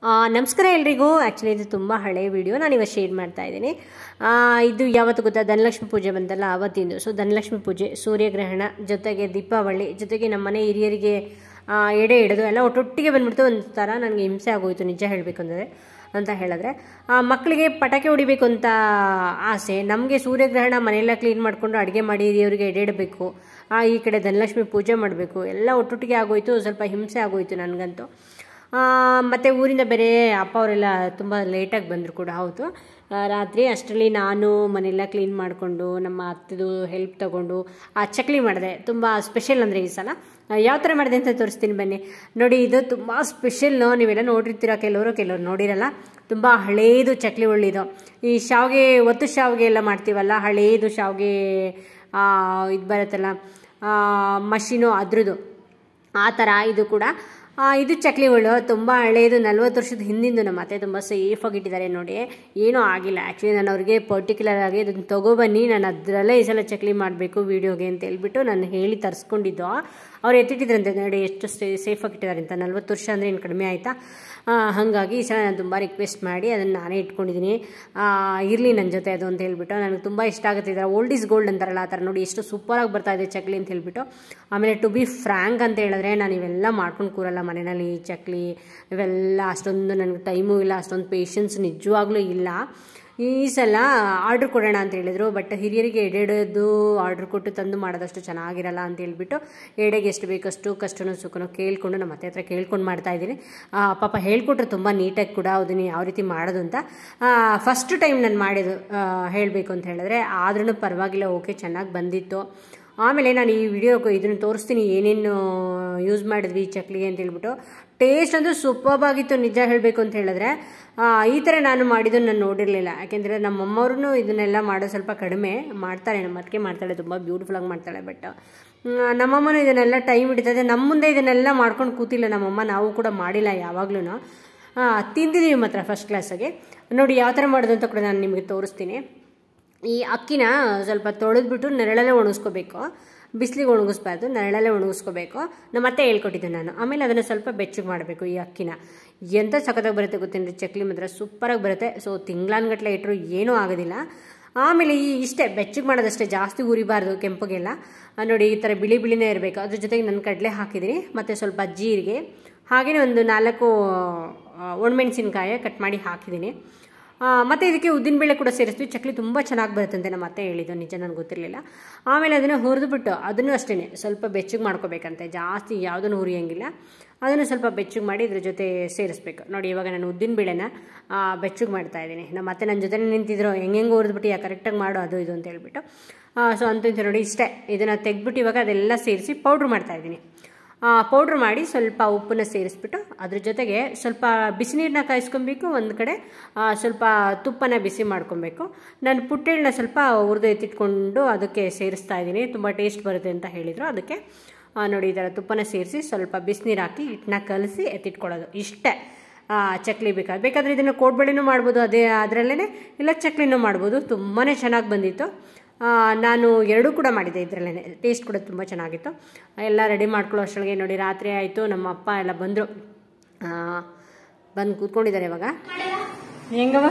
ಆ, ನಮಸ್ಕಾರ ಎಲ್ರಿಗೂ ಆ್ಯಕ್ಚುಲಿ ಇದು ತುಂಬ ಹಳೆಯ ವಿಡಿಯೋ ನಾನು ಇವಾಗ ಶೇರ್ ಮಾಡ್ತಾ ಇದ್ದೀನಿ ಆ, ಇದು ಯಾವತ್ತು ಗೊತ್ತಾ ಧನಲಕ್ಷ್ಮಿ ಪೂಜೆ ಬಂತಲ್ಲ ಆವತ್ತಿಂದು ಸೊ ಧನಲಕ್ಷ್ಮಿ ಪೂಜೆ ಸೂರ್ಯಗ್ರಹಣ ಜೊತೆಗೆ ದೀಪಾವಳಿ ಜೊತೆಗೆ ನಮ್ಮ ಮನೆ ಹಿರಿಯರಿಗೆ ಆ, ಎಡೆ ಹಿಡಿದು ಎಲ್ಲ ಒಟ್ಟೊಟ್ಟಿಗೆ ಬಂದ್ಬಿಡ್ತು ಒಂದು ಥರ ನನಗೆ ಹಿಂಸೆ ಆಗೋಯ್ತು ನಿಜ ಹೇಳಬೇಕು ಅಂದರೆ ಅಂತ ಹೇಳಿದ್ರೆ ಆ, ಮಕ್ಕಳಿಗೆ ಪಟಾಕಿ ಹೊಡಿಬೇಕು ಅಂತ ಆಸೆ ನಮಗೆ ಸೂರ್ಯಗ್ರಹಣ ಮನೆಯೆಲ್ಲ ಕ್ಲೀನ್ ಮಾಡಿಕೊಂಡು ಅಡುಗೆ ಮಾಡಿ ಹಿರಿಯವರಿಗೆ ಎಡೆ ಇಡಬೇಕು ಆ, ಈ ಕಡೆ ಧನಲಕ್ಷ್ಮಿ ಪೂಜೆ ಮಾಡಬೇಕು ಎಲ್ಲ ಒಟ್ಟೊಟ್ಟಿಗೆ ಆಗೋಯ್ತು ಸ್ವಲ್ಪ ಹಿಂಸೆ ಆಗೋಯ್ತು ನನಗಂತೂ ಆ, ಮತ್ತೆ ಊರಿಂದ ಬೇರೆ ಅಪ್ಪ ಅವರೆಲ್ಲ ತುಂಬ ಲೇಟಾಗಿ ಬಂದರು ಕೂಡ ಹೌದು ಆ, ರಾತ್ರಿ ಅಷ್ಟರಲ್ಲಿ ನಾನು ಮನೆಯೆಲ್ಲ ಕ್ಲೀನ್ ಮಾಡಿಕೊಂಡು ನಮ್ಮ ಅತ್ತೆದು ಹೆಲ್ಪ್ ತಗೊಂಡು ಆ ಚಕ್ಲಿ ಮಾಡಿದೆ ತುಂಬ ಸ್ಪೆಷಲ್ ಅಂದರೆ ಈ ಸಲ ಆ, ಯಾವ ಥರ ಮಾಡಿದೆ ಅಂತ ತೋರಿಸ್ತೀನಿ ಬನ್ನಿ ನೋಡಿ ಇದು ತುಂಬ ಸ್ಪೆಷಲ್ಲು ನೀವೆಲ್ಲ ನೋಡಿರ್ತೀರ ಕೆಲವರು ಕೆಲವರು ನೋಡಿರಲ್ಲ ತುಂಬ ಹಳೇದು ಚಕ್ಲಿ ಒಳ್ಳಿದು ಈ ಶಾವಿಗೆ ಒತ್ತು ಶಾವಿಗೆ ಎಲ್ಲ ಮಾಡ್ತೀವಲ್ಲ ಹಳೇದು ಶಾವಿಗೆ ಇದು ಬರುತ್ತಲ್ಲ ಮಷೀನು ಅದ್ರದ್ದು ಆ ಥರ ಇದು ಕೂಡ ಆ, ಇದು ಚಕ್ಲಿಗಳು ತುಂಬ ಹಳೆಯದು ನಲ್ವತ್ತು ವರ್ಷದ ಹಿಂದಿಂದು ನಮ್ಮ ಅತ್ತೆ ತುಂಬ ಸೇಫಾಗಿ ಇಟ್ಟಿದ್ದಾರೆ ನೋಡಿ ಏನೂ ಆಗಿಲ್ಲ ಆ್ಯಕ್ಚುಲಿ ನಾನು ಅವ್ರಿಗೆ ಪರ್ಟಿಕ್ಯುಲರ್ ಆಗಿ ಅದನ್ನು ತೊಗೊಬನ್ನಿ ನಾನು ಅದರಲ್ಲೇ ಈ ಸಲ ಚಕ್ಲಿ ಮಾಡಬೇಕು ವೀಡಿಯೋಗೆ ಅಂತ ಹೇಳ್ಬಿಟ್ಟು ನಾನು ಹೇಳಿ ತರಿಸ್ಕೊಂಡಿದ್ದು ಅವ್ರು ಎತ್ತಿಟ್ಟಿದ್ರಂತೆ ನೋಡಿ ಎಷ್ಟು ಸೇಫಾಗಿ ಇಟ್ಟಿದ್ದಾರೆ ಅಂತ ನಲ್ವತ್ತು ವರ್ಷ ಅಂದರೆ ಏನು ಕಡಿಮೆ ಆಯಿತಾ ಹಾಗಾಗಿ ಈ ಸಲ ನಾನು ತುಂಬ ರಿಕ್ವೆಸ್ಟ್ ಮಾಡಿ ಅದನ್ನು ನಾನೇ ಇಟ್ಕೊಂಡಿದ್ದೀನಿ ಇರಲಿ ನನ್ನ ಜೊತೆ ಅದು ಅಂತ ಹೇಳ್ಬಿಟ್ಟು ನನಗೆ ತುಂಬ ಇಷ್ಟ ಆಗುತ್ತೆ ಇದರ ಓಲ್ಡ್ ಈಸ್ ಗೋಲ್ಡ್ ಅಂತಾರಲ್ಲ ಆ ಥರ ನೋಡಿ ಎಷ್ಟು ಸೂಪರಾಗಿ ಬರ್ತಾ ಇದೆ ಚಕ್ಲಿ ಅಂತ ಹೇಳ್ಬಿಟ್ಟು ಆಮೇಲೆ ಟು ಬಿ ಫ್ರ್ಯಾಂಕ್ ಅಂತ ಹೇಳಿದ್ರೆ ನಾನು ಇವೆಲ್ಲ ಮಾಡ್ಕೊಂಡು ಕೂರಲ್ಲ ಮನೆಯಲ್ಲಿ ಚಕ್ಲಿ ಇವೆಲ್ಲ ಅಷ್ಟೊಂದು ನನಗೆ ಟೈಮು ಇಲ್ಲ ಅಷ್ಟೊಂದು ಪೇಷನ್ಸ್ ನಿಜವಾಗ್ಲೂ ಇಲ್ಲ ಈ ಸಲ ಆರ್ಡ್ರ್ ಕೊಡೋಣ ಅಂತ ಹೇಳಿದರು ಬಟ್ ಹಿರಿಯರಿಗೆ ಎಡೆಡೋದು ಆರ್ಡ್ರ್ ಕೊಟ್ಟು ತಂದು ಮಾಡೋದಷ್ಟು ಚೆನ್ನಾಗಿರಲ್ಲ ಅಂತ ಹೇಳ್ಬಿಟ್ಟು ಎಡೆಗೆ ಎಷ್ಟು ಬೇಕಷ್ಟು ಕಷ್ಟನೋ ಸುಖನೋ ಕೇಳಿಕೊಂಡು ನಮ್ಮ ಅತ್ತೆ ಹತ್ರ ಕೇಳ್ಕೊಂಡು ಮಾಡ್ತಾ ಇದ್ದೀನಿ ಆ, ಪಾಪ ಹೇಳ್ಕೊಟ್ರು ತುಂಬ ನೀಟಾಗಿ ಕೂಡ ಅದನ್ನು ಯಾವ ರೀತಿ ಮಾಡೋದು ಅಂತ ಫಸ್ಟ್ ಟೈಮ್ ನಾನು ಮಾಡಿದ್ದು ಹೇಳಬೇಕು ಅಂತ ಹೇಳಿದ್ರೆ ಆದ್ರೂ ಪರವಾಗಿಲ್ಲ ಓಕೆ ಚೆನ್ನಾಗಿ ಬಂದಿತ್ತು ಆಮೇಲೆ ನಾನು ಈ ವಿಡಿಯೋ ಇದನ್ನು ತೋರಿಸ್ತೀನಿ ಏನೇನು ಯೂಸ್ ಮಾಡಿದ್ವಿ ಈ ಚಕ್ಲಿಗೆ ಅಂತ ಹೇಳ್ಬಿಟ್ಟು ಟೇಸ್ಟ್ ಅಂತೂ ಸೂಪರ್ಬ್ ಆಗಿತ್ತು ನಿಜ ಹೇಳಬೇಕು ಅಂತ ಹೇಳಿದ್ರೆ ಆ, ಈ ಥರ ನಾನು ಮಾಡಿದ್ದನ್ನು ನಾನು ನೋಡಿರಲಿಲ್ಲ ಯಾಕೆಂದರೆ ನಮ್ಮ ಅಮ್ಮವ್ರೂ ಇದನ್ನೆಲ್ಲ ಮಾಡೋದು ಸ್ವಲ್ಪ ಕಡಿಮೆ ಮಾಡ್ತಾಳೆ ನಮ್ಮ ಅದಕ್ಕೆ ಮಾಡ್ತಾಳೆ ತುಂಬ ಬ್ಯೂಟಿಫುಲ್ಲಾಗಿ ಮಾಡ್ತಾಳೆ ಬಟ್ ನಮ್ಮಮ್ಮನೂ ಇದನ್ನೆಲ್ಲ ಟೈಮ್ ಹಿಡಿತದೆ ನಮ್ಮ ಮುಂದೆ ಇದನ್ನೆಲ್ಲ ಮಾಡ್ಕೊಂಡು ಕೂತಿಲ್ಲ ನಮ್ಮಮ್ಮ ನಾವು ಕೂಡ ಮಾಡಿಲ್ಲ ಯಾವಾಗ್ಲೂ ತಿಂದಿದ್ದೀವಿ ಮಾತ್ರ ಫಸ್ಟ್ ಕ್ಲಾಸಾಗೆ ನೋಡಿ ಯಾವ ಥರ ಮಾಡೋದು ಅಂತ ಕೂಡ ನಾನು ನಿಮಗೆ ತೋರಿಸ್ತೀನಿ ಈ ಅಕ್ಕಿನ ಸ್ವಲ್ಪ ತೊಳೆದ್ಬಿಟ್ಟು ನೆರಳಲ್ಲೇ ಒಣಗಿಸ್ಕೋಬೇಕು ಬಿಸಿಲಿಗೆ ಒಣಗಿಸ್ಬಾರ್ದು ನೆರಳಲ್ಲೇ ಒಣಗಿಸ್ಕೋಬೇಕು ನಮ್ಮ ಅತ್ತೆ ಹೇಳ್ಕೊಟ್ಟಿದ್ದೆ ನಾನು ಆಮೇಲೆ ಅದನ್ನು ಸ್ವಲ್ಪ ಬೆಚ್ಚಗೆ ಮಾಡಬೇಕು ಈ ಅಕ್ಕಿನ ಎಂಥ ಸಖತ್ತಾಗಿ ಬರುತ್ತೆ ಗೊತ್ತೇನ್ರಿ ಚಕ್ಲಿ ಮಾತ್ರ ಸೂಪರಾಗಿ ಬರುತ್ತೆ ಸೊ ತಿಂಗ್ಳಾನ್ಗಟ್ಲೆ ಇಟ್ಟರು ಏನೂ ಆಗೋದಿಲ್ಲ ಆಮೇಲೆ ಈ ಇಷ್ಟೇ ಬೆಚ್ಚಗೆ ಮಾಡೋದಷ್ಟೇ ಜಾಸ್ತಿ ಉರಿಬಾರ್ದು ಕೆಂಪಗೆಲ್ಲ ಆ, ನೋಡಿ ಈ ಥರ ಬಿಳಿ ಬಿಳಿನೇ ಇರಬೇಕು ಅದ್ರ ಜೊತೆಗೆ ನಾನು ಕಡಲೆ ಹಾಕಿದ್ದೀನಿ ಮತ್ತು ಸ್ವಲ್ಪ ಜೀರಿಗೆ ಹಾಗೆಯೇ ಒಂದು ನಾಲ್ಕು ಆ, ಒಣಮೆಣಸಿನ್ಕಾಯಿ ಕಟ್ ಮಾಡಿ ಹಾಕಿದ್ದೀನಿ ಆ, ಮತ್ತೆ ಇದಕ್ಕೆ ಉದ್ದಿನಬೇಳೆ ಕೂಡ ಸೇರಿಸ್ತೀವಿ ಚಕ್ಲಿ ತುಂಬ ಚೆನ್ನಾಗಿ ಬರುತ್ತಂತೆ ನಮ್ಮ ಅತ್ತೆ ಹೇಳಿದ್ದು ನಿಜ ನನಗೆ ಗೊತ್ತಿರಲಿಲ್ಲ ಆಮೇಲೆ ಅದನ್ನು ಹುರಿದ್ಬಿಟ್ಟು ಅದನ್ನು ಅಷ್ಟೇ ಸ್ವಲ್ಪ ಬೆಚ್ಚಗೆ ಮಾಡ್ಕೋಬೇಕಂತೆ ಜಾಸ್ತಿ ಯಾವುದನ್ನು ಹುರಿಯಂಗಿಲ್ಲ ಅದನ್ನು ಸ್ವಲ್ಪ ಬೆಚ್ಚಗೆ ಮಾಡಿ ಇದ್ರ ಜೊತೆ ಸೇರಿಸ್ಬೇಕು ನೋಡಿ ಇವಾಗ ನಾನು ಉದ್ದಿನಬೇಳೆನ ಬೆಚ್ಚಗೆ ಮಾಡ್ತಾ ಇದ್ದೀನಿ ನಮ್ಮ ಅತ್ತೆ ನನ್ನ ಜೊತೆ ನಿಂತಿದ್ರು ಹೆಂಗೆ ಹೆಂಗೆ ಹುರಿದ್ಬಿಟ್ಟು ಯಾ ಕರೆಕ್ಟಾಗಿ ಮಾಡು ಅದು ಇದು ಅಂತ ಹೇಳ್ಬಿಟ್ಟು ಸೊ ಅಂತ ಇಂತ ನೋಡಿ ಇಷ್ಟೇ ಇದನ್ನು ತೆಗೆದ್ಬಿಟ್ಟು ಇವಾಗ ಅದೆಲ್ಲ ಸೇರಿಸಿ ಪೌಡ್ರ್ ಮಾಡ್ತಾ ಇದ್ದೀನಿ ಪೌಡ್ರ್ ಮಾಡಿ ಸ್ವಲ್ಪ ಉಪ್ಪನ್ನ ಸೇರಿಸ್ಬಿಟ್ಟು ಅದ್ರ ಜೊತೆಗೆ ಸ್ವಲ್ಪ ಬಿಸಿನೀರನ್ನ ಕಾಯಿಸ್ಕೊಬೇಕು ಒಂದು ಕಡೆ ಆ, ಸ್ವಲ್ಪ ತುಪ್ಪನ ಬಿಸಿ ಮಾಡ್ಕೊಬೇಕು ನಾನು ಪುಟ್ಟೆಳ್ಳನ್ನ ಸ್ವಲ್ಪ ಹುರಿದು ಎತ್ತಿಟ್ಕೊಂಡು ಅದಕ್ಕೆ ಸೇರಿಸ್ತಾ ಇದ್ದೀನಿ ತುಂಬ ಟೇಸ್ಟ್ ಬರುತ್ತೆ ಅಂತ ಹೇಳಿದರು ಅದಕ್ಕೆ ಆ, ನೋಡಿ ಈ ಥರ ತುಪ್ಪನ ಸೇರಿಸಿ ಸ್ವಲ್ಪ ಬಿಸಿನೀರು ಹಾಕಿ ಹಿಟ್ಟನ್ನ ಕಲಸಿ ಎತ್ತಿಟ್ಕೊಳ್ಳೋದು ಇಷ್ಟೇ ಆ, ಚಕ್ಲಿ ಬೇಕಾದ್ರೆ ಬೇಕಾದರೆ ಇದನ್ನು ಕೋಡ್ಬಳೆನೂ ಮಾಡ್ಬೋದು ಅದೇ ಅದರಲ್ಲೇ ಇಲ್ಲ ಚಕ್ಲಿನೂ ಮಾಡ್ಬೋದು ತುಂಬಾ ಚೆನ್ನಾಗಿ ಬಂದಿತ್ತು ಆ, ನಾನು ಎರಡೂ ಕೂಡ ಮಾಡಿದ್ದೆ ಇದರಲ್ಲೇ ಟೇಸ್ಟ್ ಕೂಡ ತುಂಬ ಚೆನ್ನಾಗಿತ್ತು ಎಲ್ಲ ರೆಡಿ ಮಾಡ್ಕೊಳ್ಳೋ ಅಷ್ಟೊಳಗೆ ನೋಡಿ ರಾತ್ರಿ ಆಯಿತು ನಮ್ಮ ಅಪ್ಪ ಎಲ್ಲ ಬಂದರು ಬಂದು ಕೂತ್ಕೊಂಡಿದ್ದಾರೆ ಇವಾಗ ಹೆಂಗವ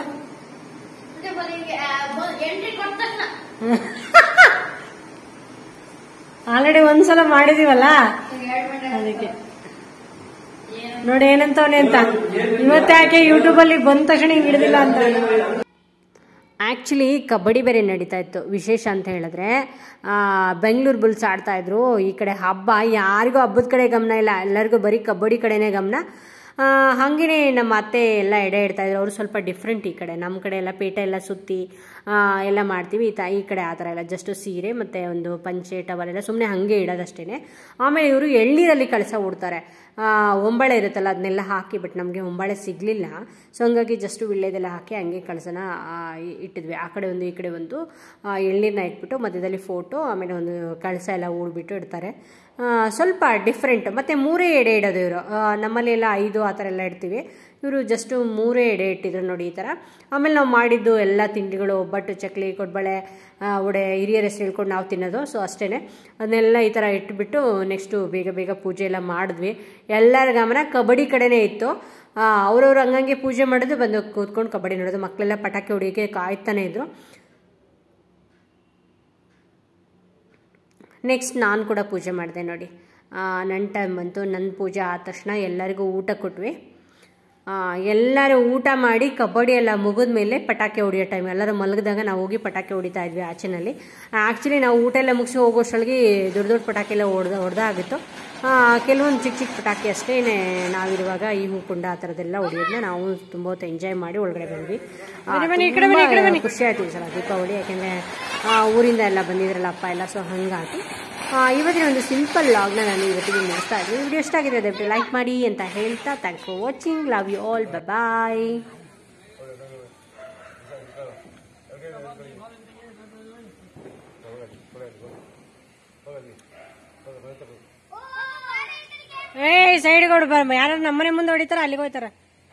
ಆಲ್ರೆಡಿ ಒಂದ್ಸಲ ಮಾಡಿದೀವಲ್ಲ ಅದಕ್ಕೆ ನೋಡಿ ಏನಂತವನೆ ಅಂತ ಇವತ್ತು ಯಾಕೆ ಯೂಟ್ಯೂಬಲ್ಲಿ ಬಂದ ತಕ್ಷಣ ಹಿಂಗೆ ಹಿಡಿದಿಲ್ಲ ಅಂತ ಆ್ಯಕ್ಚುಲಿ ಕಬಡ್ಡಿ ಬೇರೆ ನಡೀತಾ ಇತ್ತು ವಿಶೇಷ ಅಂತ ಹೇಳಿದ್ರೆ ಬೆಂಗಳೂರು ಬುಲ್ಸ್ ಆಡ್ತಾ ಇದ್ರು ಈ ಕಡೆ ಹಬ್ಬ ಯಾರಿಗೂ ಹಬ್ಬದ ಕಡೆ ಗಮನ ಇಲ್ಲ ಎಲ್ಲರಿಗೂ ಬರೀ ಕಬಡ್ಡಿ ಕಡೆನೇ ಗಮನ ಆ, ಹಾಗೇನೆ ನಮ್ಮ ಅತ್ತೆ ಎಲ್ಲ ಎಡೆ ಇಡ್ತಾ ಇದ್ರು ಅವರು ಸ್ವಲ್ಪ ಡಿಫ್ರೆಂಟ್ ಈ ಕಡೆ ನಮ್ಮ ಕಡೆ ಎಲ್ಲ ಪೇಟೆ ಎಲ್ಲ ಸುತ್ತಿ ಆ, ಎಲ್ಲ ಮಾಡ್ತೀವಿ ಈ ತ ಈ ಕಡೆ ಆ ಥರ ಎಲ್ಲ ಜಸ್ಟ್ ಸೀರೆ ಮತ್ತು ಒಂದು ಪಂಚೆ ಟವಲ್ ಎಲ್ಲ ಸುಮ್ಮನೆ ಹಾಗೆ ಇಡೋದಷ್ಟೇ ಆಮೇಲೆ ಇವರು ಎಳ್ನೀರಲ್ಲಿ ಕಳಸ ಉಡ್ತಾರೆ ಆ, ಹೊಂಬಾಳೆ ಇರುತ್ತಲ್ಲ ಅದನ್ನೆಲ್ಲ ಹಾಕಿ ಬಟ್ ನಮಗೆ ಹೊಂಬಾಳೆ ಸಿಗಲಿಲ್ಲ ಸೊ ಹಂಗಾಗಿ ಜಸ್ಟ್ ವಿಳ್ಳೆದೆಲ್ಲ ಹಾಕಿ ಹಂಗೆ ಕಳಸನ ಆ, ಇ- ಇಟ್ಟಿದ್ವಿ ಆ ಕಡೆ ಒಂದು ಈ ಕಡೆ ಒಂದು ಆ, ಎಳ್ನೀರನ್ನ ಇಟ್ಬಿಟ್ಟು ಮಧ್ಯದಲ್ಲಿ ಫೋಟೋ ಆಮೇಲೆ ಒಂದು ಕಳಸ ಎಲ್ಲ ಊಡ್ಬಿಟ್ಟು ಇಡ್ತಾರೆ ಆ, ಸ್ವಲ್ಪ ಡಿಫ್ರೆಂಟ್ ಮತ್ತು ಮೂರೇ ಎಡೆ ಇಡೋದು ಇವರು ನಮ್ಮಲ್ಲಿ ಎಲ್ಲ ಐದು ಆ ಥರ ಎಲ್ಲ ಇಡ್ತೀವಿ ಇವರು ಜಸ್ಟು ಮೂರೇ ಎಡೆ ಇಟ್ಟಿದ್ರು ನೋಡಿ ಈ ಥರ ಆಮೇಲೆ ನಾವು ಮಾಡಿದ್ದು ಎಲ್ಲ ತಿಂಡಿಗಳು ಒಬ್ಬಟ್ಟು ಚಕ್ಲಿ ಕೊಡ್ಬಳೆ ಆ, ವಡೆ ಹಿರಿಯರ ಹೆಸರು ಹೇಳ್ಕೊಂಡು ನಾವು ತಿನ್ನೋದು ಸೊ ಅಷ್ಟೇ ಅದನ್ನೆಲ್ಲ ಈ ಥರ ಇಟ್ಬಿಟ್ಟು ನೆಕ್ಸ್ಟು ಬೇಗ ಬೇಗ ಪೂಜೆ ಎಲ್ಲ ಮಾಡಿದ್ವಿ ಎಲ್ಲರ ಗಮನ ಕಬಡ್ಡಿ ಕಡೆನೇ ಇತ್ತು ಅವ್ರವ್ರು ಹಂಗಂಗೆ ಪೂಜೆ ಮಾಡೋದು ಬಂದು ಕೂತ್ಕೊಂಡು ಕಬಡ್ಡಿ ನೋಡೋದು ಮಕ್ಕಳೆಲ್ಲ ಪಟಾಕಿ ಹೊಡಿಯೋಕ್ಕೆ ಕಾಯ್ತಾನೆ ಇದ್ರು ನೆಕ್ಸ್ಟ್ ನಾನು ಕೂಡ ಪೂಜೆ ಮಾಡಿದೆ ನೋಡಿ ನನ್ನ ಟೈಮ್ ಬಂತು ನನ್ನ ಪೂಜೆ ಆದ ತಕ್ಷಣ ಎಲ್ಲರಿಗೂ ಊಟ ಕೊಟ್ವಿ ಆ, ಎಲ್ಲರೂ ಊಟ ಮಾಡಿ ಕಬಡ್ಡಿ ಎಲ್ಲ ಮುಗಿದ ಮೇಲೆ ಪಟಾಕಿ ಹೊಡಿಯೋ ಟೈಮ್ ಎಲ್ಲರೂ ಮಲಗಿದಾಗ ನಾವು ಹೋಗಿ ಪಟಾಕಿ ಹೊಡಿತಾ ಇದ್ವಿ ಆಚೆನಲ್ಲಿ ಆ್ಯಕ್ಚುಲಿ ನಾವು ಊಟ ಎಲ್ಲ ಮುಗಿಸಿ ಹೋಗೋಷ್ಟೊಳಗೆ ದೊಡ್ಡ ದೊಡ್ಡ ಪಟಾಕಿ ಎಲ್ಲ ಹೊಡೆದ ಹೊಡೆದಾಗಿತ್ತು ಕೆಲವೊಂದು ಚಿಕ್ಕ ಚಿಕ್ಕ ಪಟಾಕಿ ಅಷ್ಟೇ ನಾವಿರುವಾಗ ಈ ಹೂಕುಂಡ ಆ ಥರದ್ದೆಲ್ಲ ಹೊಡಿಯೋದನ್ನ ನಾವು ತುಂಬ ಹೊತ್ತು ಎಂಜಾಯ್ ಮಾಡಿ ಒಳಗಡೆ ಬಂದ್ವಿ ಆ, ತುಂಬಾ ಖುಷಿ ಆಯ್ತು ಈ ಸಲ ದೀಪಾವಳಿ ಯಾಕೆಂದರೆ ಊರಿಂದ ಎಲ್ಲ ಬಂದಿದ್ರಲ್ಲ ಅಪ್ಪ ಎಲ್ಲ ಸೊ ಹಾಗಾಗಿ ಆ, ಇವತ್ತಿನ ಒಂದು ಸಿಂಪಲ್ ಲಾಗ್ನ ನಾನು ಇವತ್ತಿಗೆ ಮುಗಿಸ್ತಾ ಇದ್ದೀನಿ ವಿಡಿಯೋ ಇಷ್ಟ ಆಗಿದೆ ದಯವಿಟ್ಟು ಲೈಕ್ ಮಾಡಿ ಅಂತ ಹೇಳ್ತಾ thanks for watching love you all bye ಏಯ್ ಸೈಡ್ ಕೊಡು ಬರ ಯಾರು ನಮ್ಮನೆ ಮುಂದೆ ಹೊಡಿತಾರ ಅಲ್ಲಿಗೆ ಹೋಯ್ತಾರ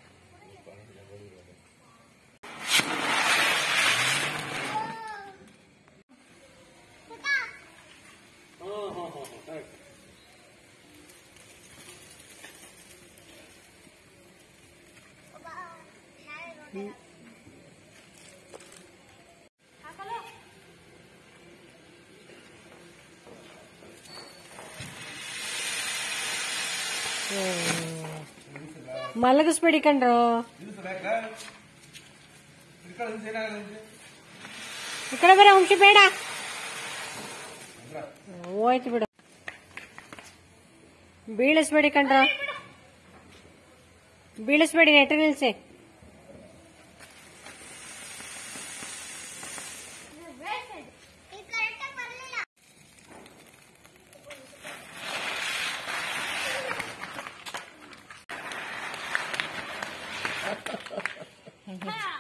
ಮಲಗಿಸ್ಬೇಡಿ ಕಣ್ರು ಈ ಕಡೆ ಬರ ಹುಂಕಿ ಬೇಡ ಹೋಯ್ತು ಬಿಡು ಬೀಳಿಸ್ಬೇಡಿ ಕಣ್ರ ಬೀಳಿಸ್ಬೇಡಿ ನೆಟ್ಟ ನಿಲ್ಸಿ ಹಾ